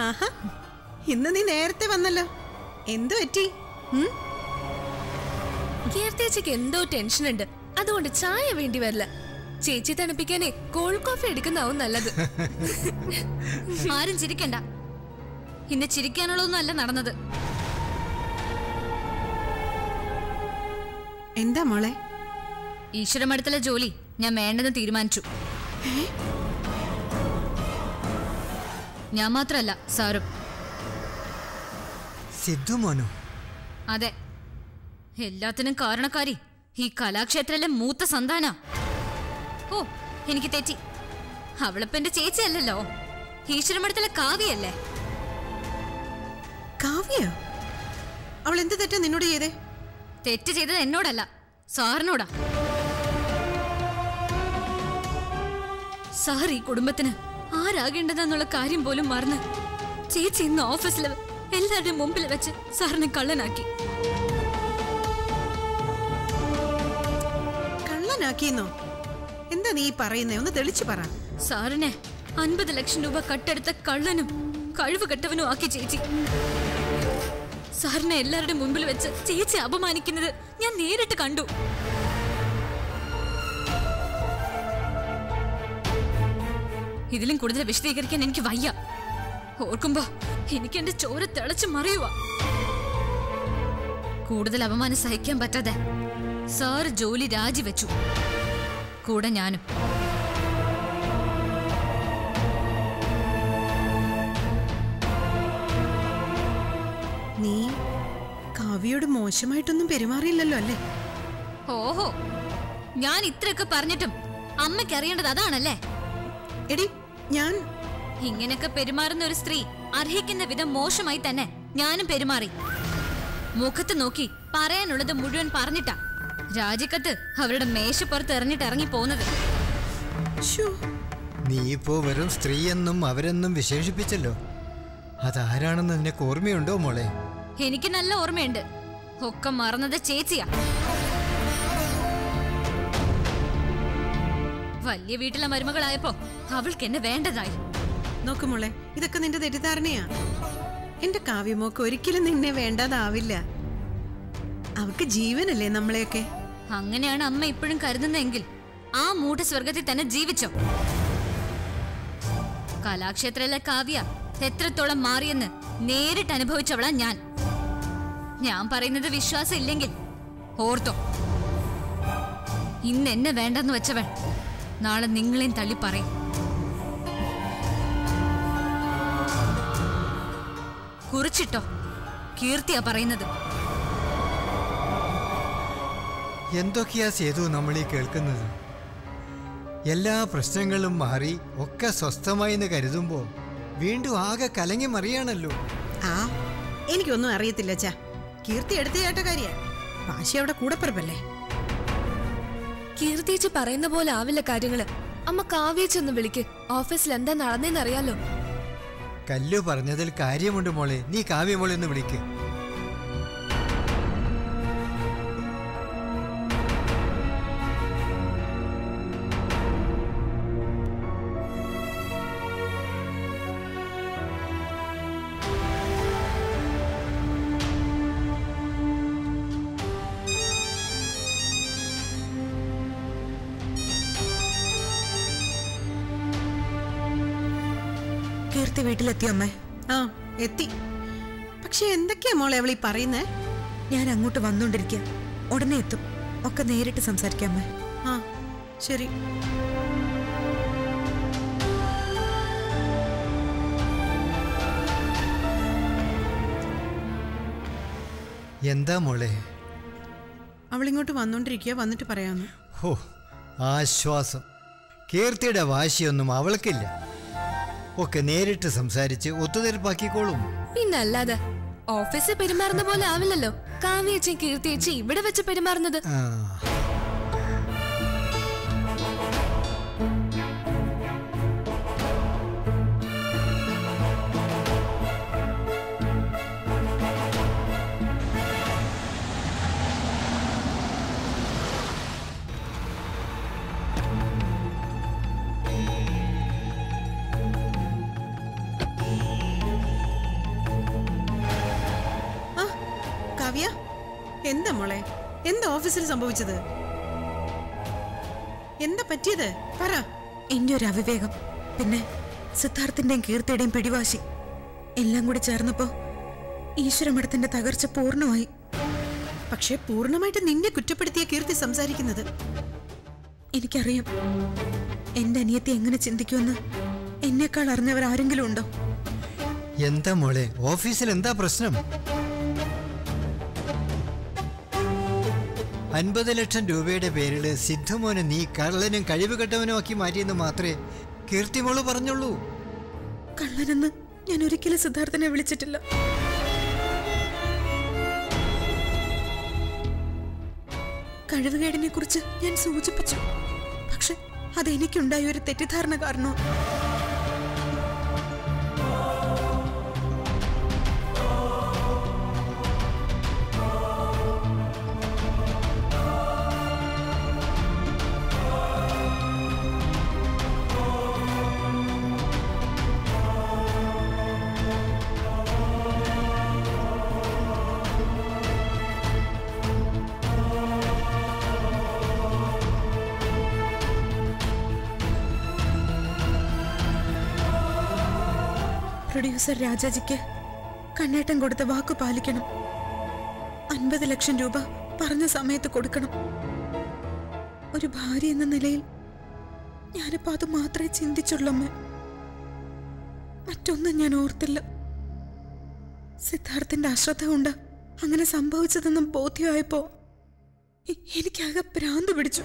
ആഹാ ഇന്ന് നീ നേരത്തെ വന്നല്ലോ എന്തു പറ്റി ഉം? കീർത്തിയച്ചയ്ക്ക് എന്തോ ടെൻഷൻ ഉണ്ട് അതുകൊണ്ട് ചായ വേണ്ടി വരില്ല ചേച്ചി തണുപ്പിക്കാനേ കോൾഡ് കോഫി എടുക്കുന്നതാവും നല്ലത് ആരും ചിരിക്കണ്ട ഇന്ന് ചിരിക്കാനുള്ളതൊന്നും അല്ല നടന്നത് എന്താ മോളെ ഈശ്വരമടുത്തുള്ള ജോലി ഞാൻ വേണ്ടെന്ന് തീരുമാനിച്ചു ഞാൻ മാത്രല്ല സാറും സിദ്ധു മോനോ അതെ എല്ലാത്തിനും കാരണക്കാരി ഈ കലാക്ഷേത്രത്തിലെ മൂത്ത സന്താന ഓ എനിക്ക് തെറ്റി അവളിപ്പോ എന്റെ ചേച്ചിയല്ലല്ലോ ഈശ്വരമടുത്തുള്ള കാവ്യല്ലേ കാവ്യോ അവൾ എന്ത് തെറ്റാ നിന്നോട് ചെയ്തേ തെറ്റ് ചെയ്തത് എന്നോടല്ല സാറിനോടാ സാർ ഈ കുടുംബത്തിന് ആരാകേണ്ടതെന്നുള്ള കാര്യം പോലും മറന്ന് ചേച്ചി ഇന്ന് ഓഫീസിൽ എല്ലാവരുടെയും മുമ്പിൽ വെച്ച് സാറിനെ കള്ളനാക്കി കള്ളനാക്കിയെന്നോ എന്താ നീ ഈ പറയുന്നേ ഒന്ന് തെളിച്ചു പറ സാറിനെ അൻപത് ലക്ഷം രൂപ കട്ടെടുത്ത കള്ളനും കഴിവ് കെട്ടവനും ആക്കി ചേച്ചി സാറിനെ എല്ലാവരുടെ മുമ്പിൽ വെച്ച് ചേച്ചി അപമാനിക്കുന്നത് ഞാൻ നേരിട്ട് കണ്ടു ഇതിലും കൂടുതൽ വിശദീകരിക്കാൻ എനിക്ക് വയ്യ ഓർക്കുമ്പോ എനിക്ക് എന്റെ ചോര തിളച്ചു മറിയുക കൂടുതൽ അപമാനം സഹിക്കാൻ പറ്റാതെ സാർ ജോലി രാജിവെച്ചു കൂടെ ഞാനും നീ കാവ്യയോട് മോശമായിട്ടൊന്നും പെരുമാറിയില്ലല്ലോ അല്ലേ ഓഹോ ഞാൻ ഇത്രയൊക്കെ പറഞ്ഞിട്ടും അമ്മയ്ക്ക് അറിയേണ്ടത് അതാണല്ലേ എടി ഞാൻ ഇങ്ങനെയൊക്കെ പെരുമാറുന്ന ഒരു സ്ത്രീ അർഹിക്കുന്ന വിധം മോശമായി തന്നെ ഞാനും പെരുമാറി മുഖത്ത് നോക്കി പറയാനുള്ളത് മുഴുവൻ പറഞ്ഞിട്ടാ രാജിക്കത്ത് അവരുടെ മേശപ്പുറത്ത് എറിഞ്ഞിട്ട് ഇറങ്ങി പോകുന്നത് ശ്ശോ, നീ ഇപ്പോ വെറും സ്ത്രീയെന്നും അവരെന്നും വിശേഷിപ്പിച്ചല്ലോ അതാരാണെന്ന് നിനക്ക് ഓർമ്മയുണ്ടോ മോളെ എനിക്ക് നല്ല ഓർമ്മയുണ്ട് ഒക്കെ മറന്നത് ചേച്ചിയാ വലിയ വീട്ടിലെ മരുമകളായപ്പോ അവൾക്ക് എന്നെ വേണ്ടതായി നോക്ക് മോളെ ഇതൊക്കെ നിന്റെ തെറ്റിദ്ധാരണയാ എന്റെ കാവ്യമോക്ക് ഒരിക്കലും നിന്നെ വേണ്ടാതാവില്ല അവക്ക് ജീവനല്ലേ നമ്മളെയൊക്കെ അങ്ങനെയാണ് അമ്മ ഇപ്പോഴും കരുതുന്നതെങ്കിൽ ആ മൂഢ സ്വർഗത്തിൽ തന്നെ ജീവിച്ചോ കലാക്ഷേത്രയിലെ കാവ്യ എത്രത്തോളം മാറിയെന്ന് നേരിട്ട് അനുഭവിച്ചവളാ ഞാൻ ഞാൻ പറയുന്നത് വിശ്വാസം ഇല്ലെങ്കിൽ ഓർത്തോ ഇന്ന് എന്നെ വേണ്ടെന്ന് വെച്ചവൻ നാളെ നിങ്ങളെയും തള്ളി പറയും കുറിച്ചിട്ടോ കീർത്തിയാ പറയുന്നത് എന്തൊക്കെയാ സേതു നമ്മൾ ഈ കേൾക്കുന്നത് എല്ലാ പ്രശ്നങ്ങളും മാറി ഒക്കെ സ്വസ്ഥമായി എന്ന് കരുതുമ്പോ വീണ്ടും ആകെ കലങ്ങി മറിയാണല്ലോ ആ എനിക്കൊന്നും അറിയത്തില്ല ചാ കീർത്തി എടുത്ത ചേട്ടക്കാരിയാ വാശി അവിടെ കൂടപ്പിറപ്പല്ലേ കീർത്തിയേച്ചി പറയുന്ന പോലെ ആവില്ല കാര്യങ്ങള് അമ്മ കാവ്യേച്ചൊന്ന് വിളിക്ക് ഓഫീസിൽ എന്താ നടന്നേന്നറിയാലോ കല്ലു പറഞ്ഞതിൽ കാര്യമുണ്ട് മോളെ നീ കാവ്യമോളെ ഒന്ന് വിളിക്ക് കീർത്തി വീട്ടിലെത്തിയോ അമ്മേ ആ എത്തി പക്ഷെ എന്തൊക്കെയാ മോളെ അവളീ പറയുന്നേ ഞാൻ അങ്ങോട്ട് വന്നോണ്ടിരിക്കുക ഉടനെ എത്തും ഒക്കെ നേരിട്ട് സംസാരിക്കാം അമ്മേ ആ ശരി എന്താ മോളെ അവളിങ്ങോട്ട് വന്നോണ്ടിരിക്കുക വന്നിട്ട് പറയാമെന്ന് ഹോ ആശ്വാസം കീർത്തിയുടെ വാശിയൊന്നും അവൾക്കില്ല ഒക്കെ നേരിട്ട് സംസാരിച്ച് ഒത്തുതീർപ്പാക്കിക്കോളും പിന്നല്ലാതെ ഓഫീസിൽ പെരുമാറുന്ന പോലെ ആവില്ലല്ലോ കാവ്യേച്ചി കീർത്തിയേച്ചി ഇവിടെ വെച്ച് പെരുമാറുന്നത് ആ എന്താ മോളെ എന്താ ഓഫീസിൽ സംഭവിച്ചത് എന്താ പറ്റിയത് പറ എന്റെ ഒരു അവിവേകം പിന്നെ സിദ്ധാർത്ഥിന്റെയും കീർത്തിയുടെയും പിടിവാശി എല്ലാം കൂടി ചേർന്നപ്പോ ഈശ്വരമഠത്തിന്റെ തകർച്ച പൂർണ്ണമായി പക്ഷേ പൂർണ്ണമായിട്ട് നിന്നെ കുറ്റപ്പെടുത്തിയ കീർത്തി സംസാരിക്കുന്നത് എനിക്കറിയാം എന്റെ അനിയത്തി എങ്ങനെ ചിന്തിക്കുമെന്ന് എന്നെക്കാൾ അറിഞ്ഞവർ ആരെങ്കിലും ഉണ്ടോ എന്താ മോളെ ഓഫീസിൽ എന്താ പ്രശ്നം അൻപത് ലക്ഷം രൂപയുടെ പേരിൽ സിദ്ധുമോനെ നീ കള്ളനും കഴിവുകെട്ടവനുമാക്കി മാറ്റിയെന്ന് മാത്രമേ കീർത്തിമോള് പറഞ്ഞുള്ളൂ കള്ളനെന്ന് ഞാൻ ഒരിക്കലും സിദ്ധാർത്ഥനെ വിളിച്ചിട്ടില്ല കഴിവുകേടിനെ കുറിച്ച് ഞാൻ സൂചിപ്പിച്ചു പക്ഷെ അതെനിക്കുണ്ടായ ഒരു തെറ്റിദ്ധാരണ കാരണോ പ്രൊഡ്യൂസർ രാജാജിക്ക് കണ്ണേട്ടം കൊടുത്ത വാക്ക് പാലിക്കണം അൻപത് ലക്ഷം രൂപ പറഞ്ഞ സമയത്ത് കൊടുക്കണം ഒരു ഭാര്യ എന്ന നിലയിൽ ഞാനിപ്പോ അത് മാത്രമേ ചിന്തിച്ചുള്ളൂ അമ്മ മറ്റൊന്നും ഞാൻ ഓർത്തില്ല സിദ്ധാർത്ഥിന്റെ അശ്രദ്ധ കൊണ്ട് അങ്ങനെ സംഭവിച്ചതെന്നും ബോധ്യമായപ്പോ എ- എനിക്കാകെ ഭ്രാന്ത് പിടിച്ചു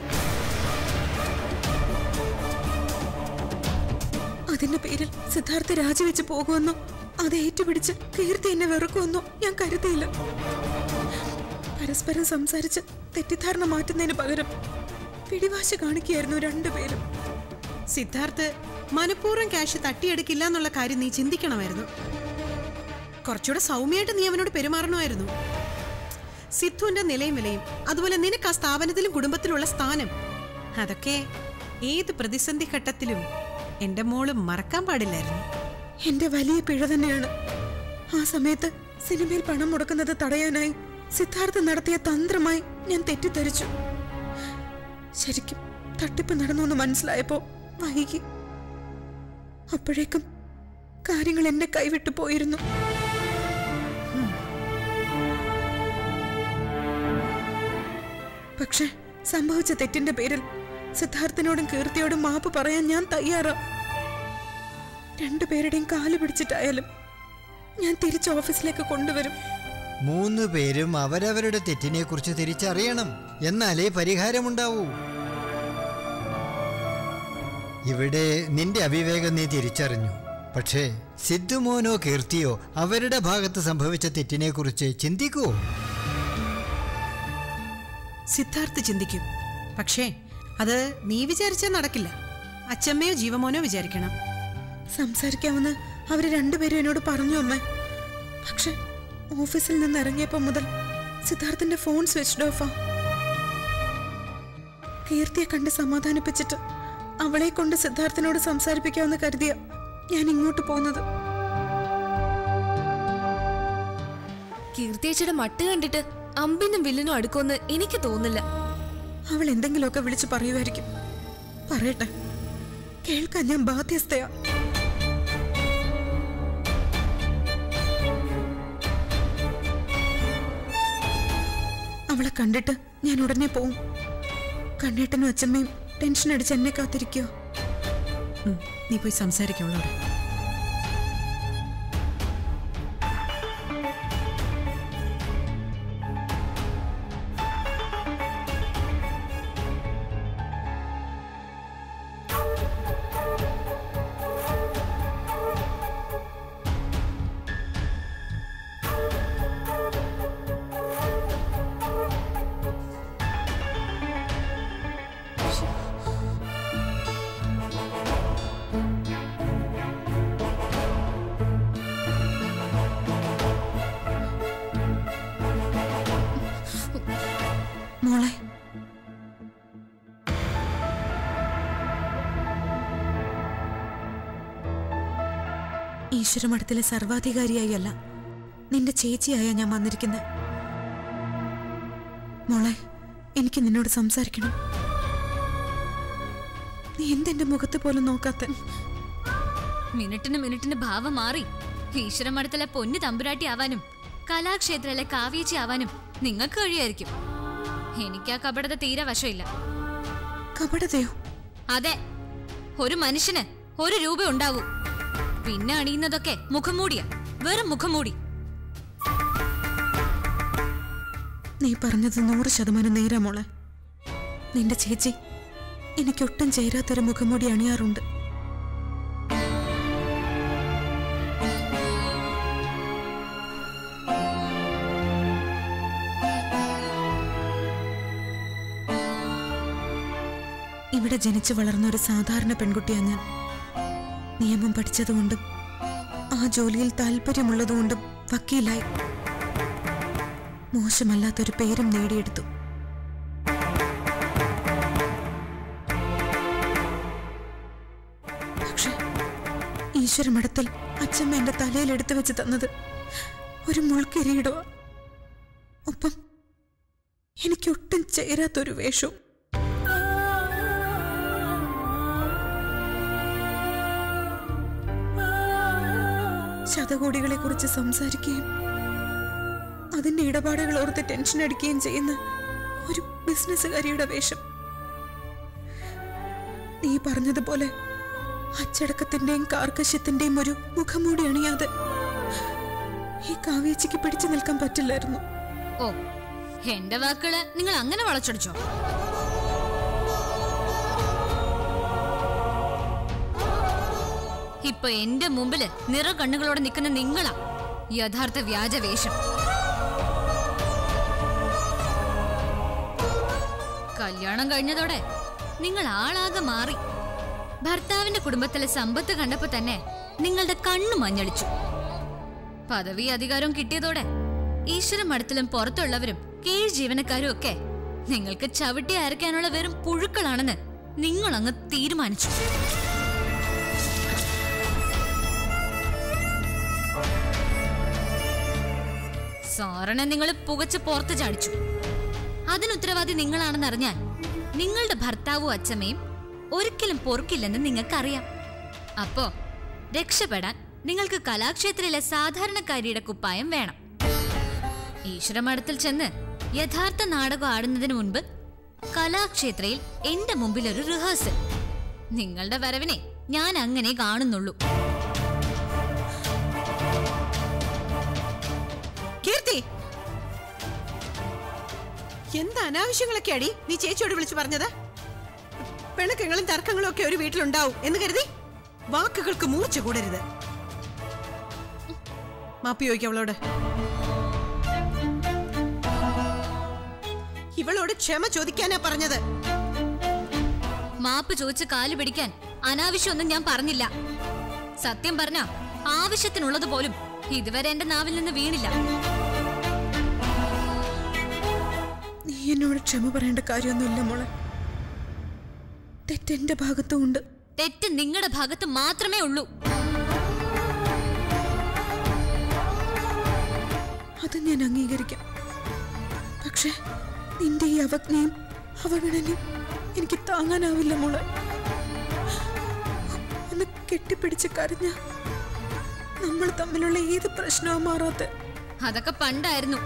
അതിന്റെ പേരിൽ സിദ്ധാർത്ഥ രാജിവെച്ച് പോകുമെന്നോ അത് ഏറ്റുപിടിച്ച് കീർത്തി എന്നെ വെറുക്കുമെന്നോ ഞാൻ കരുതിയില്ല പരസ്പരം സംസാരിച്ച് തെറ്റിദ്ധാരണ മാറ്റുന്നതിന് പകരം പിടിവാശി കാണിക്കുകയായിരുന്നു രണ്ടുപേരും സിദ്ധാർത്ഥ് മനഃപൂർവ്വം ക്യാഷ് തട്ടിയെടുക്കില്ല എന്നുള്ള കാര്യം നീ ചിന്തിക്കണമായിരുന്നു കുറച്ചുകൂടെ സൗമ്യമായിട്ട് നീ അവനോട് പെരുമാറണമായിരുന്നു സിദ്ധുവിന്റെ നിലയും വിലയും അതുപോലെ നിനക്ക് ആ സ്ഥാപനത്തിലും കുടുംബത്തിലുള്ള സ്ഥാനം അതൊക്കെ ഏത് പ്രതിസന്ധി ഘട്ടത്തിലും എന്റെ മോള് മറക്കാൻ പാടില്ലായിരുന്നു എന്റെ വലിയ പിഴ തന്നെയാണ് ആ സമയത്ത് സിനിമയിൽ പണം മുടക്കുന്നത് തടയാനായി സിദ്ധാർത്ഥ നടത്തിയ തന്ത്രമായി ഞാൻ തെറ്റിദ്ധരിച്ചു ശരിക്കും തട്ടിപ്പ് നടന്നു എന്ന് മനസ്സിലായപ്പോ വൈകി അപ്പോഴേക്കും കാര്യങ്ങൾ എന്നെ കൈവിട്ടു പോയിരുന്നു പക്ഷെ സംഭവിച്ച തെറ്റിന്റെ പേരിൽ സിദ്ധാർത്ഥിനോടും കീർത്തിയോടും മാപ്പ് പറയാൻ ഞാൻ തയ്യാറാ രണ്ടുപേരുടെയും കാല് പിടിച്ചിട്ടായാലും ഞാൻ തിരിച്ച് ഓഫീസിലേക്ക് കൊണ്ടുവരും മൂന്ന് പേരും അവരവരുടെ തെറ്റിനെ കുറിച്ച് തിരിച്ചറിയണം എന്നാലേ പരിഹാരമുണ്ടാവൂ ഇവിടെ നിന്റെ അവിവേകം നീ തിരിച്ചറിഞ്ഞു പക്ഷേ സിദ്ധുമോനോ കീർത്തിയോ അവരുടെ ഭാഗത്ത് സംഭവിച്ച തെറ്റിനെ കുറിച്ച് ചിന്തിക്കുവോ സിദ്ധാർത്ഥ് ചിന്തിക്കും പക്ഷേ അത് നീ വിചാരിച്ചാൽ നടക്കില്ല അച്ചമ്മയോ ജീവമോനോ വിചാരിക്കണം സംസാരിക്കാമെന്ന് അവര് രണ്ടുപേരും എന്നോട് പറഞ്ഞു അമ്മ പക്ഷെ ഓഫീസിൽ നിന്ന് ഇറങ്ങിയപ്പോ മുതൽ സിദ്ധാർത്ഥിന്റെ ഫോൺ സ്വിച്ച്ഡ് ഓഫാ കീർത്തിയെ കണ്ട് സമാധാനിപ്പിച്ചിട്ട് അവളെ കൊണ്ട് സിദ്ധാർത്ഥിനോട് സംസാരിപ്പിക്കാമെന്ന് കരുതിയ ഞാൻ ഇങ്ങോട്ട് പോകുന്നത് കീർത്തിയച്ചയുടെ മട്ട് കണ്ടിട്ട് അമ്പിനും വില്ലിനും അടുക്കുമെന്ന് എനിക്ക് തോന്നില്ല അവൾ എന്തെങ്കിലുമൊക്കെ വിളിച്ചു പറയുമായിരിക്കും പറയട്ടെ കേൾക്കാൻ ഞാൻ ബാധ്യസ്ഥയാ അവളെ കണ്ടിട്ട് ഞാൻ ഉടനെ പോവും കണ്ണേട്ടനും അച്ഛമ്മയും ടെൻഷൻ അടിച്ച് എന്നെ കാത്തിരിക്കോ ഉം, നീ പോയി സംസാരിക്കവളോട് മോളെ ഈശ്വരമഠത്തിലെ സർവാധികാരിയായി അല്ല നിന്റെ ചേച്ചിയായ ഞാൻ വന്നിരിക്കുന്നത് മോളെ എനിക്ക് നിന്നോട് സംസാരിക്കണം നീ എന്തെന്റെ മുഖത്ത് പോലും നോക്കാത്ത മിനിറ്റിന് മിനിറ്റിന് ഭാവം മാറി ഈശ്വരമഠത്തിലെ പൊന്നു തമ്പുരാട്ടി ആവാനും കലാക്ഷേത്രത്തിലെ കാവ്യേച്ചി ആവാനും നിങ്ങൾക്ക് കഴിയായിരിക്കും എനിക്ക് ആ കപടത തീരെ വശമില്ല കപടതയോ അതെ ഒരു മനുഷ്യന് ഒരു രൂപ ഉണ്ടാവൂ പിന്നെ അണിയുന്നതൊക്കെ മുഖംമൂടിയാ വെറും മുഖംമൂടി നീ പറഞ്ഞത് നൂറ് ശതമാനം നേരാ മോളെ നിന്റെ ചേച്ചി എനിക്കൊട്ടും ചേരാത്തൊരു മുഖംമൂടി അണിയാറുണ്ട് ഇവിടെ ജനിച്ചു വളർന്ന ഒരു സാധാരണ പെൺകുട്ടിയാ ഞാൻ നിയമം പഠിച്ചതുകൊണ്ടും ആ ജോലിയിൽ താല്പര്യമുള്ളതുകൊണ്ടും വക്കീലായി മോശമല്ലാത്തൊരു പേരും നേടിയെടുത്തു പക്ഷെ ഈശ്വരമഠത്തിൽ അച്ഛമ്മ എന്റെ തലയിൽ എടുത്തു വെച്ച് തന്നത് ഒരു മുൾക്കിരീടോ ഒപ്പം എനിക്കൊട്ടും ചേരാത്തൊരു വേഷവും ശതകോടികളെ കുറിച്ച് സംസാരിക്കുകയും അതിന്റെ ഇടപാടുകൾ ഓർത്ത് ടെൻഷൻ അടിക്കുകയും ചെയ്യുന്ന ഒരു ബിസിനസ്സുകാരിയുടെ വേഷം നീ പറഞ്ഞതുപോലെ അച്ചടക്കത്തിന്റെയും കാർക്കശ്യത്തിന്റെയും ഒരു മുഖംമൂടി അണിയാതെ ഈ കാവ്യച്ചയ്ക്ക് പിടിച്ചു നിൽക്കാൻ പറ്റില്ലായിരുന്നു ഓ എന്റെ വാക്കുകള് നിങ്ങൾ അങ്ങനെ വളച്ചൊടിച്ചോ ഇപ്പൊ എന്റെ മുമ്പില് നിറ കണ്ണുകളോടെ നിൽക്കുന്ന നിങ്ങളാ യഥാർത്ഥ വ്യാജവേഷം കല്യാണം കഴിഞ്ഞതോടെ നിങ്ങൾ ആളാകെ മാറി ഭർത്താവിന്റെ കുടുംബത്തിലെ സമ്പത്ത് കണ്ടപ്പോ തന്നെ നിങ്ങളുടെ കണ്ണു മഞ്ഞളിച്ചു പദവി അധികാരവും കിട്ടിയതോടെ ഈശ്വര മഠത്തിലും പുറത്തുള്ളവരും കീഴ് ജീവനക്കാരും ഒക്കെ നിങ്ങൾക്ക് ചവിട്ടി അരയ്ക്കാനുള്ള വെറും പുഴുക്കളാണെന്ന് നിങ്ങൾ അങ്ങ് തീരുമാനിച്ചു സാറിനെ നിങ്ങൾ പുകച്ച് പുറത്ത് ചാടിച്ചു അതിനുത്തരവാദി നിങ്ങളാണെന്നറിഞ്ഞാൽ നിങ്ങളുടെ ഭർത്താവും അച്ഛമ്മയും ഒരിക്കലും പൊറുക്കില്ലെന്ന് നിങ്ങൾക്കറിയാം അപ്പോ രക്ഷപ്പെടാൻ നിങ്ങൾക്ക് കലാക്ഷേത്രയിലെ സാധാരണക്കാരിയുടെ കുപ്പായം വേണം ഈശ്വരമഠത്തിൽ ചെന്ന് യഥാർത്ഥ നാടകം ആടുന്നതിന് മുൻപ് കലാക്ഷേത്രയിൽ എന്റെ മുമ്പിൽ ഒരു റിഹേഴ്സൽ നിങ്ങളുടെ വരവിനെ ഞാൻ അങ്ങനെ കാണുന്നുള്ളൂ കീർത്തി എന്ത് അനാവശ്യങ്ങളൊക്കെ അടി നീ ചേച്ചിയോട് വിളിച്ചു പറഞ്ഞത് പിണക്കങ്ങളും തർക്കങ്ങളും ഒക്കെ ഒരു വീട്ടിലുണ്ടാവും എന്ന് കരുതി വാക്കുകൾക്ക് മൂർച്ച കൂടരുത് മാപ്പി ചോദിക്കും അവളോട് ഇവളോട് ക്ഷമ ചോദിക്കാനാ പറഞ്ഞത് മാപ്പ് ചോദിച്ച് കാല് പിടിക്കാൻ അനാവശ്യമൊന്നും ഞാൻ പറഞ്ഞില്ല സത്യം പറഞ്ഞ ആവശ്യത്തിനുള്ളത് പോലും ഇതുവരെ എന്റെ നാവിൽ നിന്ന് വീണില്ല നീ എന്നോട് ക്ഷമ പറയേണ്ട കാര്യമൊന്നുമില്ല മോളെ തെറ്റെന്റെ ഭാഗത്തും ഉണ്ട് തെറ്റ് നിങ്ങളുടെ ഭാഗത്ത് മാത്രമേ ഉള്ളൂ അത് ഞാൻ അംഗീകരിക്കാം പക്ഷെ നിന്റെ ഈ അവജ്ഞയും അവഗണനയും എനിക്ക് താങ്ങാനാവില്ല മോളെ ഒന്ന് കെട്ടിപ്പിടിച്ച് കരഞ്ഞ നമ്മൾ തമ്മിലുള്ള ഏത് പ്രശ്നവും മാറാത്ത അതൊക്കെ പണ്ടായിരുന്നു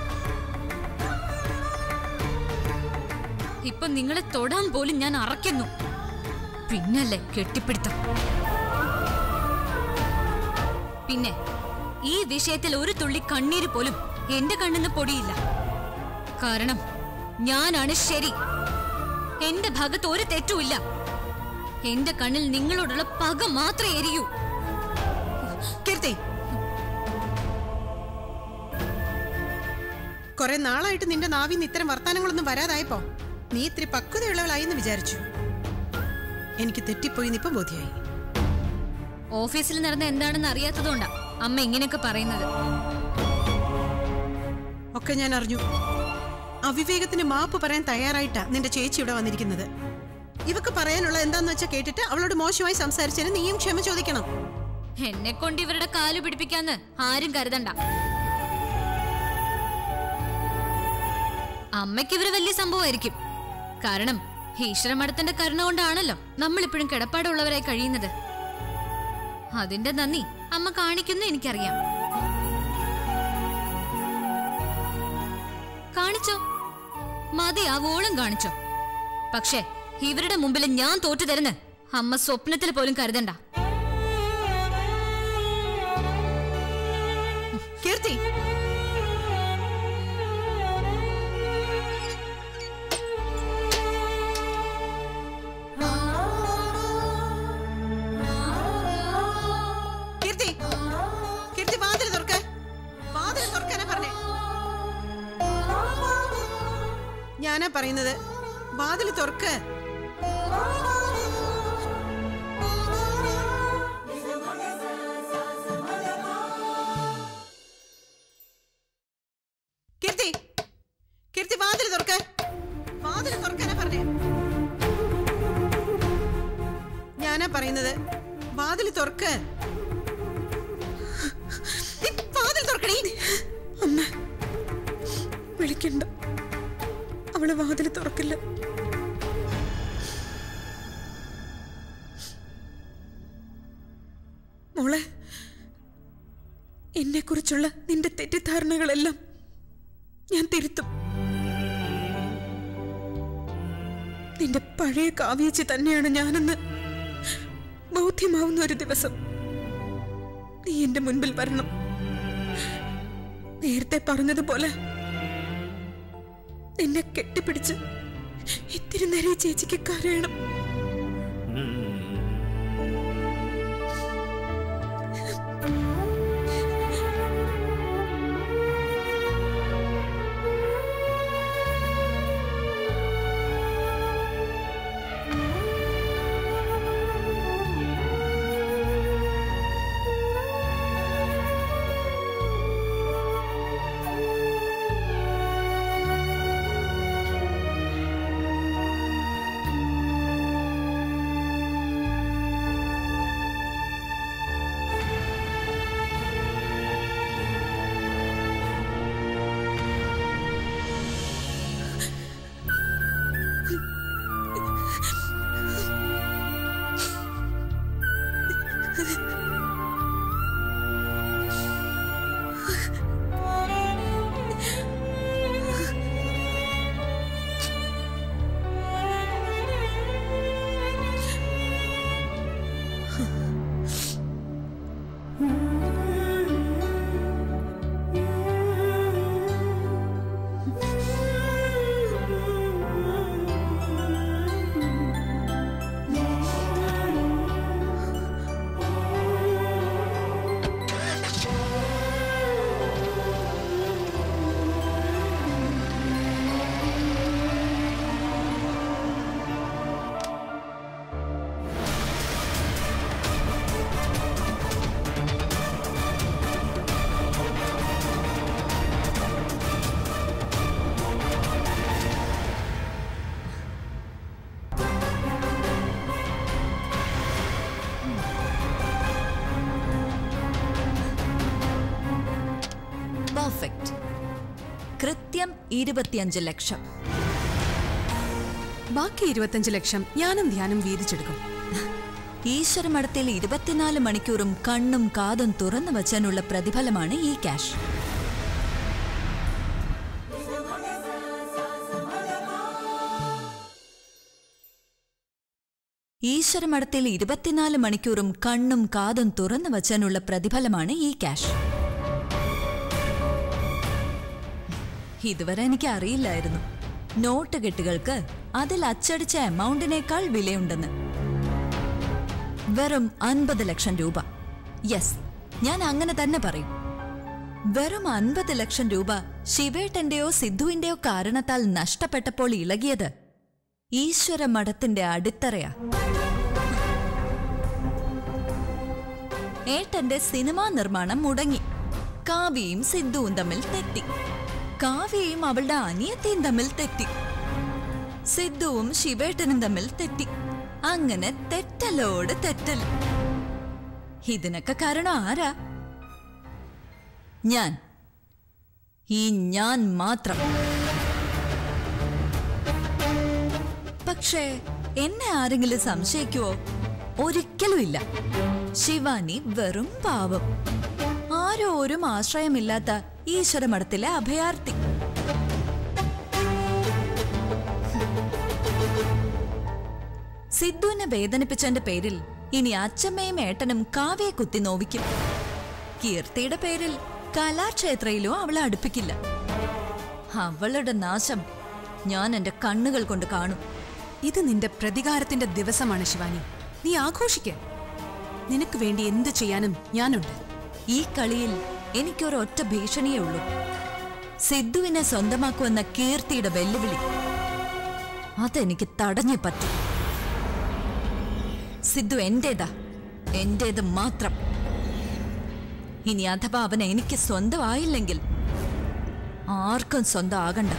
ഇപ്പൊ നിങ്ങളെ തൊടാൻ പോലും ഞാൻ അറയ്ക്കുന്നു പിന്നല്ലേ കെട്ടിപ്പിടുത്തം പിന്നെ ഈ വിഷയത്തിൽ ഒരു തുള്ളി കണ്ണീര് പോലും എന്റെ കണ്ണിന്ന് പൊടിയില്ല കാരണം ഞാനാണ് ശരി എന്റെ ഭാഗത്ത് ഒരു തെറ്റുമില്ല എന്റെ കണ്ണിൽ നിങ്ങളോടുള്ള പക മാത്രമേ എരിയൂ കീർത്തി കുറെ നാളായിട്ട് നിന്റെ നാവിന്ന് ഇത്തരം വർത്താനങ്ങളൊന്നും വരാതായപ്പോ നീ ഇത്തിരി പക്വതയുള്ളവളായി എന്ന് വിചാരിച്ചു എനിക്ക് തെറ്റിപ്പോയി ഇപ്പം ബോധ്യമായി ഓഫീസിൽ നടന്ന എന്താണെന്ന് അറിയാത്തതുകൊണ്ടാ അമ്മ ഇങ്ങനെയൊക്കെ പറയുന്നത് ഒക്കെ ഞാൻ അറിഞ്ഞു അവിവേകത്തിന് മാപ്പ് പറയാൻ തയ്യാറായിട്ടാ നിന്റെ ചേച്ചി ഇവിടെ വന്നിരിക്കുന്നത് ഇവക്ക് പറയാനുള്ള എന്താന്ന് വെച്ചാൽ കേട്ടിട്ട് അവളോട് മോശമായി സംസാരിച്ചതിന് നീയും ക്ഷമ ചോദിക്കണം എന്നെ കൊണ്ട് ഇവരുടെ കാല് പിടിപ്പിക്കാന്ന് ആരും കരുതണ്ട അമ്മയ്ക്ക് ഇവര് വലിയ സംഭവമായിരിക്കും കാരണം ഈശ്വരമഠത്തിന്റെ കരുണ കൊണ്ടാണല്ലോ നമ്മൾ ഇപ്പോഴും കിടപ്പാടുള്ളവരായി കഴിയുന്നത് അതിന്റെ നന്ദി അമ്മ കാണിക്കുന്നു എനിക്കറിയാം കാണിച്ചോ മതി ആവോളം കാണിച്ചോ പക്ഷേ ഇവരുടെ മുമ്പിൽ ഞാൻ തോറ്റു തരുന്ന അമ്മ സ്വപ്നത്തിൽ പോലും കരുതണ്ട കീർത്തി കീർത്തി കീർത്തി വാതിൽ തുറക്ക വാതിൽ തുറക്കാനാ പറഞ്ഞേ ഞാനാ പറയുന്നത് വാതിൽ തുറക്ക് കീർത്തി കീർത്തി വാതിൽ തുറക്ക വാതിൽ തുറക്കാനാ പറഞ്ഞേ ഞാനാ പറയുന്നത് വാതിൽ തുറക്ക് ഈ വാതിൽ തുറക്കണേ അമ്മ വിളിക്കണ്ട അവള് വാതിൽ തുറക്കില്ല മോളെ എന്നെക്കുറിച്ചുള്ള നിന്റെ തെറ്റിദ്ധാരണകളെല്ലാം ഞാൻ തിരുത്തും നിന്റെ പഴയ കാവ്യേച്ചി തന്നെയാണ് ഞാനെന്ന് ബോധ്യമാവുന്ന ഒരു ദിവസം നീ എന്റെ മുൻപിൽ വരണം നേരത്തെ പറഞ്ഞതുപോലെ എന്നെ കെട്ടിപ്പിടിച്ച് ഇത്തിരി നേരെ ഈ ചേച്ചിക്ക് കരയണം പെർഫെക്റ്റ് കൃത്യം ഇരുപത്തിയഞ്ച് ലക്ഷം ബാക്കി ഇരുപത്തഞ്ച് ലക്ഷം ഞാനും ധ്യാനം വീതിച്ചെടുക്കും ഈശ്വരമഠത്തിൽ ഇരുപത്തിനാല് മണിക്കൂറും കണ്ണും കാതും തുറന്നു വച്ചാനുള്ള പ്രതിഫലമാണ് ഈ ക്യാഷ് ഈശ്വരമഠത്തിൽ ഇരുപത്തിനാല് മണിക്കൂറും കണ്ണും കാതും തുറന്നു വച്ചാനുള്ള പ്രതിഫലമാണ് ഈ ക്യാഷ് ഇതുവരെ എനിക്ക് അറിയില്ലായിരുന്നു നോട്ട് കെട്ടുകൾക്ക് അതിൽ അച്ചടിച്ച എമൗണ്ടിനേക്കാൾ വിലയുണ്ടെന്ന് വെറും അൻപത് ലക്ഷം രൂപ യെസ് ഞാൻ അങ്ങനെ തന്നെ പറയും വെറും അൻപത് ലക്ഷം രൂപ ശിവേട്ടന്റെയോ സിദ്ധുവിന്റെയോ കാരണത്താൽ നഷ്ടപ്പെട്ടപ്പോൾ ഇളകിയത് ഈശ്വര മഠത്തിന്റെ അടിത്തറയാ ഏട്ടന്റെ സിനിമാ നിർമ്മാണം മുടങ്ങി കാവ്യയും സിദ്ധുവും തമ്മിൽ തെറ്റി കാവ്യയും അവളുടെ അനിയത്തിയും തമ്മിൽ തെറ്റി സിദ്ധുവും ശിവേട്ടനും തമ്മിൽ തെറ്റി അങ്ങനെ തെറ്റലോട് തെറ്റൽ ഇതിനൊക്കെ കാരണം ആരാ ഞാൻ ഈ ഞാൻ മാത്രം പക്ഷേ എന്നെ ആരെങ്കിലും സംശയിക്കുവോ ഒരിക്കലും ഇല്ല ശിവാനി വെറും പാവം ആരോരും ആശ്രയമില്ലാത്ത ഈശ്വരമഠത്തിലെ അഭയാർത്ഥി സിദ്ധുവിനെ വേദനിപ്പിച്ചതിന്റെ പേരിൽ ഇനി അച്ഛമ്മയും ഏട്ടനും കാവ്യെ കുത്തി നോവിക്കും കീർത്തിയുടെ പേരിൽ കലാക്ഷേത്രയിലും അവളെ അടുപ്പിക്കില്ല അവളുടെ നാശം ഞാൻ എന്റെ കണ്ണുകൾ കൊണ്ട് കാണും ഇത് നിന്റെ പ്രതികാരത്തിന്റെ ദിവസമാണ് ശിവാനി നീ ആഘോഷിക്ക നിനക്ക് വേണ്ടി എന്ത് ചെയ്യാനും ഞാനുണ്ട് ഈ കളിയിൽ എനിക്കൊരൊറ്റ ഭീഷണിയേ ഉള്ളൂ സിദ്ധുവിനെ സ്വന്തമാക്കുമെന്ന കീർത്തിയുടെ വെല്ലുവിളി അതെനിക്ക് തടഞ്ഞേ പറ്റും സിദ്ധു എന്റേതാ എന്റേത് മാത്രം ഇനി അഥവാ അവൻ എനിക്ക് സ്വന്തമായില്ലെങ്കിൽ ആർക്കും സ്വന്തം ആകണ്ട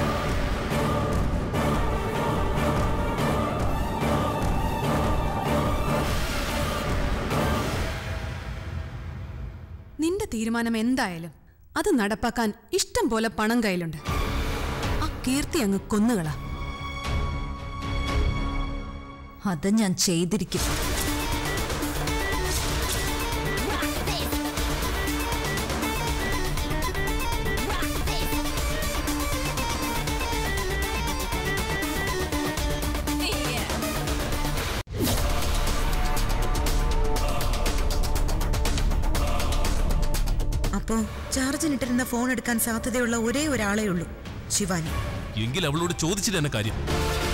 നിന്റെ തീരുമാനം എന്തായാലും അത് നടപ്പാക്കാൻ ഇഷ്ടം പോലെ പണം കയ്യിലുണ്ട് ആ കീർത്തി അങ്ങ് കൊന്നുകളാ അത് ഞാൻ ചെയ്തിരിക്കും അപ്പോ ചാർജിനിട്ടിരുന്ന ഫോൺ എടുക്കാൻ സാധ്യതയുള്ള ഒരേ ഒരാളേ ഉള്ളൂ ശിവാനി എങ്കിൽ അവളോട് ചോദിച്ചില്ല എന്നെ കാര്യം